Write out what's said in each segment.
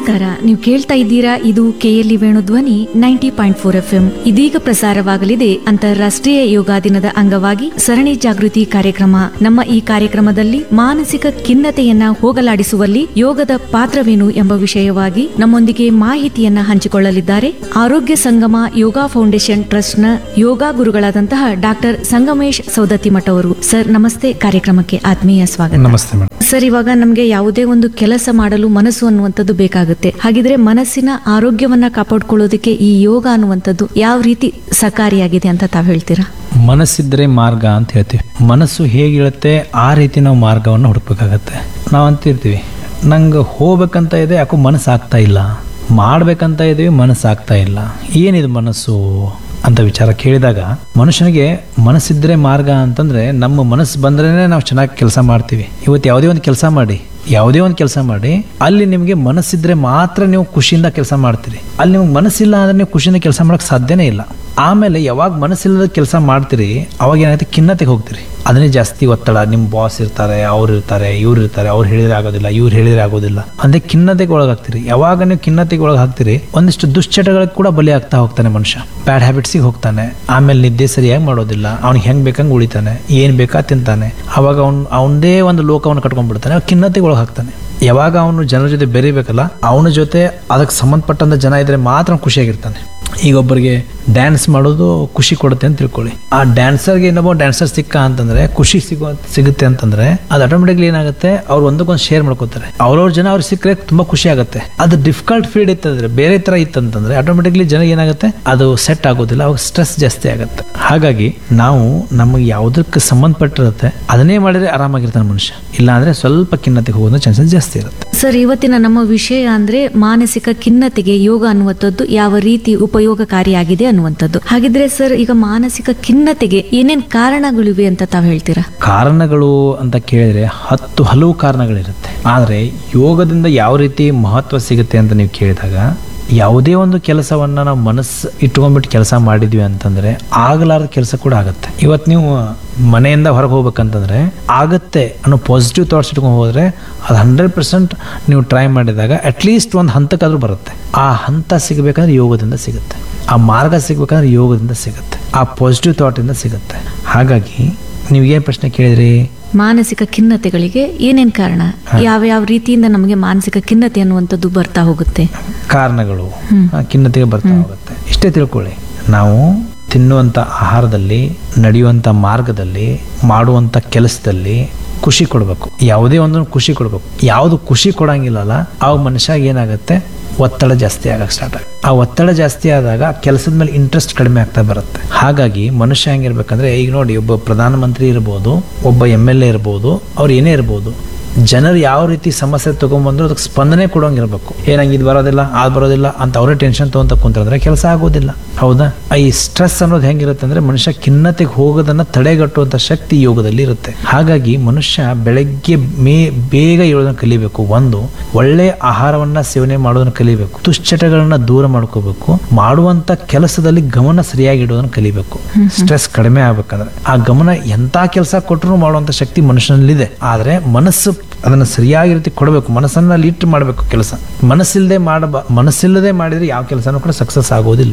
ನಮಸ್ಕಾರ ನೀವು ಕೇಳ್ತಾ ಇದ್ದೀರಾ ಇದು ಕೆಎಲ್ಇ ವೇಣು ಧ್ವನಿ ನೈಂಟಿ ಪಾಯಿಂಟ್ ಫೋರ್ ಎಫ್ ಇದೀಗ ಪ್ರಸಾರವಾಗಲಿದೆ ಅಂತಾರಾಷ್ಟ್ರೀಯ ಯೋಗ ದಿನದ ಅಂಗವಾಗಿ ಸರಣಿ ಜಾಗೃತಿ ಕಾರ್ಯಕ್ರಮ ನಮ್ಮ ಈ ಕಾರ್ಯಕ್ರಮದಲ್ಲಿ ಮಾನಸಿಕ ಖಿನ್ನತೆಯನ್ನ ಹೋಗಲಾಡಿಸುವಲ್ಲಿ ಯೋಗದ ಪಾತ್ರವೇನು ಎಂಬ ವಿಷಯವಾಗಿ ನಮ್ಮೊಂದಿಗೆ ಮಾಹಿತಿಯನ್ನ ಹಂಚಿಕೊಳ್ಳಲಿದ್ದಾರೆ ಆರೋಗ್ಯ ಸಂಗಮ ಯೋಗ ಫೌಂಡೇಶನ್ ಟ್ರಸ್ಟ್ನ ಯೋಗ ಗುರುಗಳಾದಂತಹ ಡಾಕ್ಟರ್ ಸಂಗಮೇಶ್ ಸೌದತ್ತಿಮಠ ಅವರು ಸರ್ ನಮಸ್ತೆ ಕಾರ್ಯಕ್ರಮಕ್ಕೆ ಆತ್ಮೀಯ ಸ್ವಾಗತ ನಮಸ್ತೆ ಮೇಡಮ್ ಸರ್ ಇವಾಗ ನಮ್ಗೆ ಯಾವುದೇ ಒಂದು ಕೆಲಸ ಮಾಡಲು ಮನಸ್ಸು ಅನ್ನುವಂಥದ್ದು ಬೇಕಾಗುತ್ತೆ ಹಾಗಿದ್ರೆ ಮನಸ್ಸಿನ ಆರೋಗ್ಯವನ್ನ ಕಾಪಾಡ್ಕೊಳ್ಳೋದಕ್ಕೆ ಈ ಯೋಗ ಅನ್ನುವಂಥದ್ದು ಯಾವ ರೀತಿ ಸಕಾರಿಯಾಗಿದೆ ಅಂತ ತಾವ್ ಹೇಳ್ತೀರಾ ಮನಸ್ಸಿದ್ರೆ ಮಾರ್ಗ ಅಂತ ಹೇಳ್ತೀವಿ ಮನಸ್ಸು ಹೇಗಿರುತ್ತೆ ಆ ರೀತಿ ನಾವು ಮಾರ್ಗವನ್ನು ಹುಡುಕ್ಬೇಕಾಗತ್ತೆ ನಾವು ಅಂತಿರ್ತೀವಿ ನಂಗೆ ಹೋಗ್ಬೇಕಂತ ಇದೆ ಯಾಕೋ ಮನಸ್ಸು ಆಗ್ತಾ ಇಲ್ಲ ಮಾಡ್ಬೇಕಂತ ಇದೀವಿ ಮನಸ್ಸು ಆಗ್ತಾ ಇಲ್ಲ ಏನಿದು ಮನಸ್ಸು ಅಂತ ವಿಚಾರ ಕೇಳಿದಾಗ ಮನುಷ್ಯನಿಗೆ ಮನಸ್ಸಿದ್ರೆ ಮಾರ್ಗ ಅಂತಂದ್ರೆ ನಮ್ಮ ಮನಸ್ಸು ಬಂದ್ರೇನೆ ನಾವು ಚೆನ್ನಾಗಿ ಕೆಲಸ ಮಾಡ್ತೀವಿ ಇವತ್ತು ಯಾವುದೇ ಒಂದು ಕೆಲಸ ಮಾಡಿ ಯಾವುದೇ ಒಂದು ಕೆಲಸ ಮಾಡಿ ಅಲ್ಲಿ ನಿಮಗೆ ಮನಸ್ಸಿದ್ರೆ ಮಾತ್ರ ನೀವು ಖುಷಿಯಿಂದ ಕೆಲಸ ಮಾಡ್ತೀರಿ ಅಲ್ಲಿ ನಿಮ್ಗೆ ಮನಸ್ಸಿಲ್ಲ ಅಂದ್ರೆ ನೀವು ಖುಷಿಯಿಂದ ಕೆಲಸ ಮಾಡಕ್ ಸಾಧ್ಯನೇ ಇಲ್ಲ ಆಮೇಲೆ ಯಾವಾಗ ಮನಸ್ಸಿಲ್ಲದ ಕೆಲಸ ಮಾಡ್ತೀರಿ ಅವಾಗ ಏನಾಗುತ್ತೆ ಖಿನ್ನತೆಗೆ ಹೋಗ್ತೀರಿ ಅದನ್ನೇ ಜಾಸ್ತಿ ಒತ್ತಡ ನಿಮ್ಮ ಬಾಸ್ ಇರ್ತಾರೆ ಅವ್ರು ಇರ್ತಾರೆ ಇವ್ರು ಇರ್ತಾರೆ ಅವ್ರು ಹೇಳಿದ್ರೆ ಆಗೋದಿಲ್ಲ ಇವ್ರು ಹೇಳಿದ್ರೆ ಆಗೋದಿಲ್ಲ ಅಂದ್ರೆ ಖಿನ್ನತೆಗೆ ಒಳಗಾಗ್ತೀರಿ ಯಾವಾಗ ನೀವು ಖಿನ್ನತೆಗೆ ಒಳಗೆ ಹಾಕ್ತೀರಿ ಒಂದಿಷ್ಟು ದುಶ್ಚಟಗಳಿಗೆ ಕೂಡ ಬಲಿ ಆಗ್ತಾ ಹೋಗ್ತಾನೆ ಮನುಷ್ಯ ಬ್ಯಾಡ್ ಹ್ಯಾಬಿಟ್ಸಿಗೆ ಹೋಗ್ತಾನೆ ಆಮೇಲೆ ನಿದ್ದೆ ಸರಿಯಾಗಿ ಮಾಡೋದಿಲ್ಲ ಅವ್ನಿಗೆ ಹೆಂಗ್ ಬೇಕಂಗೆ ಉಳಿತಾನೆ ಏನ್ ಬೇಕಾ ತಿಂತಾನೆ ಅವಾಗ ಅವ್ನು ಅವನದೇ ಒಂದು ಲೋಕವನ್ನು ಕಟ್ಕೊಂಡ್ಬಿಡ್ತಾನೆ ಅವ್ನು ಖಿನ್ನತೆಗೆ ಒಳಗೆ ಹಾಕ್ತಾನೆ ಯಾವಾಗ ಅವನು ಜನರ ಜೊತೆ ಬೆರಿಬೇಕಲ್ಲ ಅವನ ಜೊತೆ ಅದಕ್ಕೆ ಸಂಬಂಧಪಟ್ಟಂತ ಜನ ಇದ್ರೆ ಮಾತ್ರ ಅವ್ನು ಖುಷಿಯಾಗಿರ್ತಾನೆ ಈಗ ಒಬ್ಬರಿಗೆ ಡ್ಯಾನ್ಸ್ ಮಾಡೋದು ಖುಷಿ ಕೊಡುತ್ತೆ ಅಂತ ತಿಳ್ಕೊಳ್ಳಿ ಆ ಡ್ಯಾನ್ಸರ್ಗೆ ಇನ್ನೊಬ್ಬ ಡ್ಯಾನ್ಸರ್ ಸಿಕ್ಕ ಅಂತಂದ್ರೆ ಖುಷಿ ಸಿಗೋ ಸಿಗುತ್ತೆ ಅಂತಂದ್ರೆ ಅದು ಆಟೋಮೆಟಿಕ್ಲಿ ಏನಾಗುತ್ತೆ ಅವ್ರು ಒಂದಕ್ಕೊಂದು ಶೇರ್ ಮಾಡ್ಕೋತಾರೆ ಅವ್ರವ್ರ ಜನ ಅವ್ರಿಗೆ ಸಿಕ್ಕರೆ ತುಂಬಾ ಖುಷಿ ಆಗುತ್ತೆ ಅದು ಡಿಫಿಕಲ್ಟ್ ಫೀಲ್ಡ್ ಇತ್ತಂದ್ರೆ ಬೇರೆ ತರ ಇತ್ತಂತಂದ್ರೆ ಆಟೋಮೆಟಿಕ್ಲಿ ಜನ ಏನಾಗುತ್ತೆ ಅದು ಸೆಟ್ ಆಗೋದಿಲ್ಲ ಅವಾಗ ಸ್ಟ್ರೆಸ್ ಜಾಸ್ತಿ ಆಗುತ್ತೆ ಹಾಗಾಗಿ ನಾವು ನಮಗೆ ಯಾವುದಕ್ಕೆ ಸಂಬಂಧಪಟ್ಟಿರುತ್ತೆ ಅದನ್ನೇ ಮಾಡಿದ್ರೆ ಆರಾಮಾಗಿರ್ತಾನೆ ಮನುಷ್ಯ ಇಲ್ಲ ಅಂದ್ರೆ ಸ್ವಲ್ಪ ಖಿನ್ನತೆಗೆ ಹೋಗೋದು ಚಾನ್ಸಸ್ ಜಾಸ್ತಿ ಇರುತ್ತೆ ಸರ್ ಇವತ್ತಿನ ನಮ್ಮ ವಿಷಯ ಅಂದ್ರೆ ಮಾನಸಿಕ ಖಿನ್ನತೆಗೆ ಯೋಗ ಅನ್ನುವಂಥದ್ದು ಯಾವ ರೀತಿ ಉಪಯೋಗಕಾರಿಯಾಗಿದೆ ಅನ್ನುವಂಥದ್ದು ಹಾಗಿದ್ರೆ ಸರ್ ಈಗ ಮಾನಸಿಕ ಖಿನ್ನತೆಗೆ ಏನೇನ್ ಕಾರಣಗಳಿವೆ ಅಂತ ತಾವ್ ಹೇಳ್ತೀರಾ ಕಾರಣಗಳು ಅಂತ ಕೇಳಿದ್ರೆ ಹತ್ತು ಹಲವು ಕಾರಣಗಳಿರುತ್ತೆ ಆದರೆ ಯೋಗದಿಂದ ಯಾವ ರೀತಿ ಮಹತ್ವ ಸಿಗುತ್ತೆ ಅಂತ ನೀವು ಕೇಳಿದಾಗ ಯಾವುದೇ ಒಂದು ಕೆಲಸವನ್ನ ನಾವು ಮನಸ್ಸು ಇಟ್ಕೊಂಡ್ಬಿಟ್ಟು ಕೆಲಸ ಮಾಡಿದ್ವಿ ಅಂತಂದ್ರೆ ಆಗಲಾರದ ಕೆಲಸ ಕೂಡ ಆಗುತ್ತೆ ಇವತ್ತು ನೀವು ಮನೆಯಿಂದ ಹೊರಗೆ ಹೋಗ್ಬೇಕಂತಂದ್ರೆ ಆಗತ್ತೆ ಅನ್ನೋ ಪಾಸಿಟಿವ್ ಥಾಟ್ಸ್ ಇಟ್ಕೊಂಡು ಹೋದ್ರೆ ಅದು ಹಂಡ್ರೆಡ್ ಪರ್ಸೆಂಟ್ ನೀವು ಟ್ರೈ ಮಾಡಿದಾಗ ಅಟ್ಲೀಸ್ಟ್ ಒಂದು ಹಂತಕ್ಕಾದ್ರೂ ಬರುತ್ತೆ ಆ ಹಂತ ಸಿಗಬೇಕಂದ್ರೆ ಯೋಗದಿಂದ ಸಿಗುತ್ತೆ ಆ ಮಾರ್ಗ ಸಿಗ್ಬೇಕಂದ್ರೆ ಯೋಗದಿಂದ ಸಿಗುತ್ತೆ ಆ ಪಾಸಿಟಿವ್ ಥಾಟಿಂದ ಸಿಗುತ್ತೆ ಹಾಗಾಗಿ ನೀವು ಏನು ಪ್ರಶ್ನೆ ಕೇಳಿದ್ರಿ ಮಾನಸಿಕ ಖಿನ್ನತೆಗಳಿಗೆ ಏನೇನ್ ಕಾರಣ ಯಾವ ಯಾವ ರೀತಿಯಿಂದ ನಮಗೆ ಮಾನಸಿಕ ಖಿನ್ನತೆ ಅನ್ನುವಂಥದ್ದು ಬರ್ತಾ ಹೋಗುತ್ತೆ ಕಾರಣಗಳು ಆ, ಖಿನ್ನತೆಗೆ ಬರ್ತಾ ಹೋಗುತ್ತೆ ಇಷ್ಟೇ ತಿಳ್ಕೊಳ್ಳಿ ನಾವು ತಿನ್ನುವಂಥ ಆಹಾರದಲ್ಲಿ ನಡೆಯುವಂಥ ಮಾರ್ಗದಲ್ಲಿ ಮಾಡುವಂಥ ಕೆಲಸದಲ್ಲಿ ಖುಷಿ ಕೊಡಬೇಕು ಯಾವುದೇ ಒಂದನ್ನು ಖುಷಿ ಕೊಡಬೇಕು ಯಾವುದು ಖುಷಿ ಕೊಡಂಗಿಲ್ಲಲ್ಲ ಅವಾಗ ಮನುಷ್ಯ ಏನಾಗುತ್ತೆ ಒತ್ತಡ ಜಾಸ್ತಿ ಆಗಕ್ಕೆ ಸ್ಟಾರ್ಟ್ ಆಗುತ್ತೆ ಆ ಒತ್ತಡ ಜಾಸ್ತಿ ಆದಾಗ ಕೆಲಸದ ಮೇಲೆ ಇಂಟ್ರೆಸ್ಟ್ ಕಡಿಮೆ ಆಗ್ತಾ ಬರುತ್ತೆ ಹಾಗಾಗಿ ಮನುಷ್ಯ ಹೆಂಗಿರ್ಬೇಕಂದ್ರೆ ಈಗ ನೋಡಿ ಒಬ್ಬ ಪ್ರಧಾನಮಂತ್ರಿ ಇರ್ಬೋದು ಒಬ್ಬ ಎಮ್ ಎಲ್ ಎ ಇರ್ಬೋದು ಅವ್ರು ಏನೇ ಇರ್ಬೋದು ಜನರು ಯಾವ ರೀತಿ ಸಮಸ್ಯೆ ತಗೊಂಡ್ಬಂದ್ರು ಅದಕ್ಕೆ ಸ್ಪಂದನೆ ಕೊಡೋಂಗಿರ್ಬೇಕು ಏನಂಗೆ ಇದು ಬರೋದಿಲ್ಲ ಅದು ಬರೋದಿಲ್ಲ ಅಂತ ಅವರೇ ಟೆನ್ಷನ್ ತಗೊಂತ ಕುಂತ್ರಂದ್ರೆ ಕೆಲಸ ಆಗೋದಿಲ್ಲ ಹೌದಾ ಈ ಸ್ಟ್ರೆಸ್ ಅನ್ನೋದು ಹೆಂಗಿರುತ್ತೆ ಅಂದ್ರೆ ಮನುಷ್ಯ ಖಿನ್ನತೆಗೆ ಹೋಗೋದನ್ನ ತಡೆಗಟ್ಟುವಂತ ಶಕ್ತಿ ಯೋಗದಲ್ಲಿ ಇರುತ್ತೆ ಹಾಗಾಗಿ ಮನುಷ್ಯ ಬೆಳಗ್ಗೆ ಮೇ ಬೇಗ ಏಳೋದನ್ನ ಕಲಿಬೇಕು ಒಂದು ಒಳ್ಳೆ ಆಹಾರವನ್ನ ಸೇವನೆ ಮಾಡೋದನ್ನ ಕಲಿಬೇಕು ದುಶ್ಚಟಗಳನ್ನ ದೂರ ಮಾಡ್ಕೋಬೇಕು ಮಾಡುವಂತ ಕೆಲಸದಲ್ಲಿ ಗಮನ ಸರಿಯಾಗಿ ಇಡೋದನ್ನ ಕಲಿಬೇಕು ಸ್ಟ್ರೆಸ್ ಕಡಿಮೆ ಆಗ್ಬೇಕಂದ್ರೆ ಆ ಗಮನ ಎಂತ ಕೆಲಸ ಕೊಟ್ಟರು ಮಾಡುವಂತ ಶಕ್ತಿ ಮನುಷ್ಯನಲ್ಲಿದೆ ಆದ್ರೆ ಮನಸ್ಸು ಅದನ್ನ ಸರಿಯಾಗಿ ರೀತಿ ಕೊಡಬೇಕು ಮನಸ್ಸನ್ನ ಅಲ್ಲಿ ಇಟ್ಟು ಮಾಡಬೇಕು ಕೆಲಸ ಮನಸ್ಸಿಲ್ಲದೆ ಮಾಡಬ ಮನಸ್ಸಿಲ್ಲದೆ ಮಾಡಿದ್ರೆ ಯಾವ ಕೆಲಸನೂ ಕೂಡ ಸಕ್ಸಸ್ ಆಗೋದಿಲ್ಲ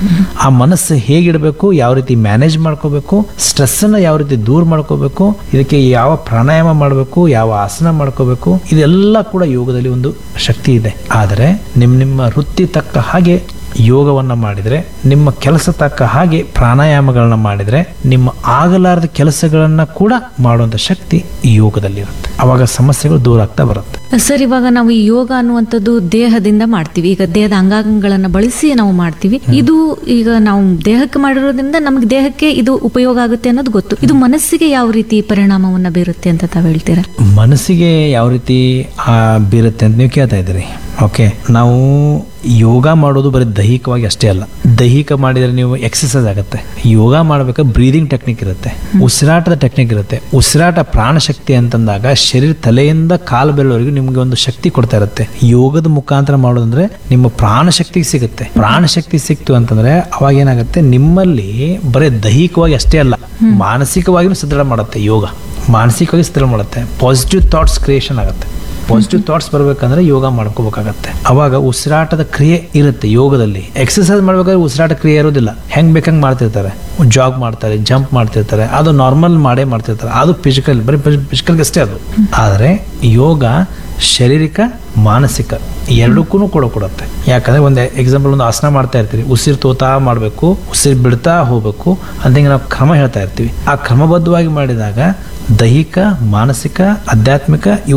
ಆ ಮನಸ್ಸು ಹೇಗಿಡಬೇಕು ಯಾವ ರೀತಿ ಮ್ಯಾನೇಜ್ ಮಾಡ್ಕೋಬೇಕು ಸ್ಟ್ರೆಸ್ ಅನ್ನ ಯಾವ ರೀತಿ ದೂರ ಮಾಡ್ಕೋಬೇಕು ಇದಕ್ಕೆ ಯಾವ ಪ್ರಾಣಾಯಾಮ ಮಾಡಬೇಕು ಯಾವ ಆಸನ ಮಾಡ್ಕೋಬೇಕು ಇದೆಲ್ಲ ಕೂಡ ಯೋಗದಲ್ಲಿ ಒಂದು ಶಕ್ತಿ ಇದೆ ಆದರೆ ನಿಮ್ಮ ನಿಮ್ಮ ವೃತ್ತಿ ತಕ್ಕ ಹಾಗೆ ಯೋಗವನ್ನ ಮಾಡಿದ್ರೆ ನಿಮ್ಮ ಕೆಲಸ ತಕ್ಕ ಹಾಗೆ ಪ್ರಾಣಾಯಾಮಗಳನ್ನ ಮಾಡಿದ್ರೆ ನಿಮ್ಮ ಆಗಲಾರದ ಕೆಲಸಗಳನ್ನ ಕೂಡ ಮಾಡುವಂತ ಶಕ್ತಿ ಈ ಯೋಗದಲ್ಲಿರುತ್ತೆ ಅವಾಗ ಸಮಸ್ಯೆಗಳು ದೂರ ಆಗ್ತಾ ಬರುತ್ತೆ ಸರ್ ಇವಾಗ ನಾವು ಈ ಯೋಗ ಅನ್ನುವಂಥದ್ದು ದೇಹದಿಂದ ಮಾಡ್ತೀವಿ ಈಗ ದೇಹದ ಅಂಗಾಂಗಗಳನ್ನ ಬಳಸಿ ನಾವು ಮಾಡ್ತೀವಿ ಇದು ಈಗ ನಾವು ದೇಹಕ್ಕೆ ಮಾಡಿರೋದ್ರಿಂದ ನಮಗೆ ದೇಹಕ್ಕೆ ಇದು ಉಪಯೋಗ ಆಗುತ್ತೆ ಅನ್ನೋದು ಗೊತ್ತು ಇದು ಮನಸ್ಸಿಗೆ ಯಾವ ರೀತಿ ಪರಿಣಾಮವನ್ನ ಬೀರುತ್ತೆ ಅಂತ ತಾವ್ ಹೇಳ್ತೀರಾ ಮನಸ್ಸಿಗೆ ಯಾವ ರೀತಿ ಆ, ಬೀರುತ್ತೆ ಅಂತ ನೀವು ಕೇಳ್ತಾ ಇದ್ದೀರಿ ಓಕೆ ನಾವು ಯೋಗ ಮಾಡೋದು ಬರೀ ದೈಹಿಕವಾಗಿ ಅಷ್ಟೇ ಅಲ್ಲ ದೈಹಿಕ ಮಾಡಿದರೆ ನೀವು ಎಕ್ಸಸೈಸ್ ಆಗುತ್ತೆ ಯೋಗ ಮಾಡಬೇಕಾದ್ರೆ ಬ್ರೀದಿಂಗ್ ಟೆಕ್ನಿಕ್ ಇರುತ್ತೆ ಉಸಿರಾಟದ ಟೆಕ್ನಿಕ್ ಇರುತ್ತೆ ಉಸಿರಾಟ ಪ್ರಾಣಶಕ್ತಿ ಅಂತಂದಾಗ ಶರೀರ ತಲೆಯಿಂದ ಕಾಲು ಬೆರಳವರೆಗೂ ನಿಮ್ಗೆ ಒಂದು ಶಕ್ತಿ ಕೊಡ್ತಾ ಇರುತ್ತೆ ಯೋಗದ ಮುಖಾಂತರ ಮಾಡೋದಂದ್ರೆ ನಿಮ್ಮ ಪ್ರಾಣಶಕ್ತಿಗೆ ಸಿಗುತ್ತೆ ಪ್ರಾಣಶಕ್ತಿ ಸಿಕ್ತು ಅಂತಂದ್ರೆ ಅವಾಗ ಏನಾಗುತ್ತೆ ನಿಮ್ಮಲ್ಲಿ ಬರೀ ದೈಹಿಕವಾಗಿ ಅಷ್ಟೇ ಅಲ್ಲ ಮಾನಸಿಕವಾಗಿಯೂ ಸದೃಢ ಮಾಡುತ್ತೆ ಯೋಗ ಮಾನಸಿಕವಾಗಿ ಸದೃಢ ಮಾಡುತ್ತೆ ಪಾಸಿಟಿವ್ ಥಾಟ್ಸ್ ಕ್ರಿಯೇಷನ್ ಆಗುತ್ತೆ ಪಾಸಿಟಿವ್ ಥಾಟ್ಸ್ ಬರ್ಬೇಕಂದ್ರೆ ಯೋಗ ಮಾಡ್ಕೋಬೇಕಾಗತ್ತೆ ಅವಾಗ ಉಸಿರಾಟದ ಕ್ರಿಯೆ ಇರುತ್ತೆ ಯೋಗದಲ್ಲಿ ಎಕ್ಸರ್ಸೈಸ್ ಮಾಡ್ಬೇಕಾದ್ರೆ ಉಸಿರಾಟ ಕ್ರಿಯೆ ಇರೋದಿಲ್ಲ ಹೆಂಗ್ ಬೇಕಂಗ್ ಮಾಡ್ತಿರ್ತಾರೆ ಜಾಗ್ ಮಾಡ್ತಾರೆ ಜಂಪ್ ಮಾಡ್ತಿರ್ತಾರೆ ಅದು ನಾರ್ಮಲ್ ಮಾಡೇ ಮಾಡ್ತಿರ್ತಾರೆ ಅದು ಫಿಸಿಕಲ್ ಬರೀ ಫಿಸಿಕಲ್ಗೆ ಅಷ್ಟೇ ಅದು ಆದರೆ ಯೋಗ ಶಾರೀರಿಕ ಮಾನಸಿಕ ಎರಡಕ್ಕೂ ಕೂಡ ಕೊಡುತ್ತೆ ಯಾಕಂದ್ರೆ ಒಂದು ಎಕ್ಸಾಂಪಲ್ ಒಂದು ಆಸನ ಮಾಡ್ತಾ ಇರ್ತೀವಿ ಉಸಿರು ತೋತಾ ಮಾಡಬೇಕು ಉಸಿರು ಬಿಡ್ತಾ ಹೋಗ್ಬೇಕು ಅಂತ ಹಿಂಗೆ ನಾವು ಕ್ರಮ ಹೇಳ್ತಾ ಇರ್ತೀವಿ ಆ ಕ್ರಮಬದ್ಧವಾಗಿ ಮಾಡಿದಾಗ ದೈಹಿಕ ಮಾನಸಿಕ ಆಧ್ಯಾತ್ಮಿಕ ಇವು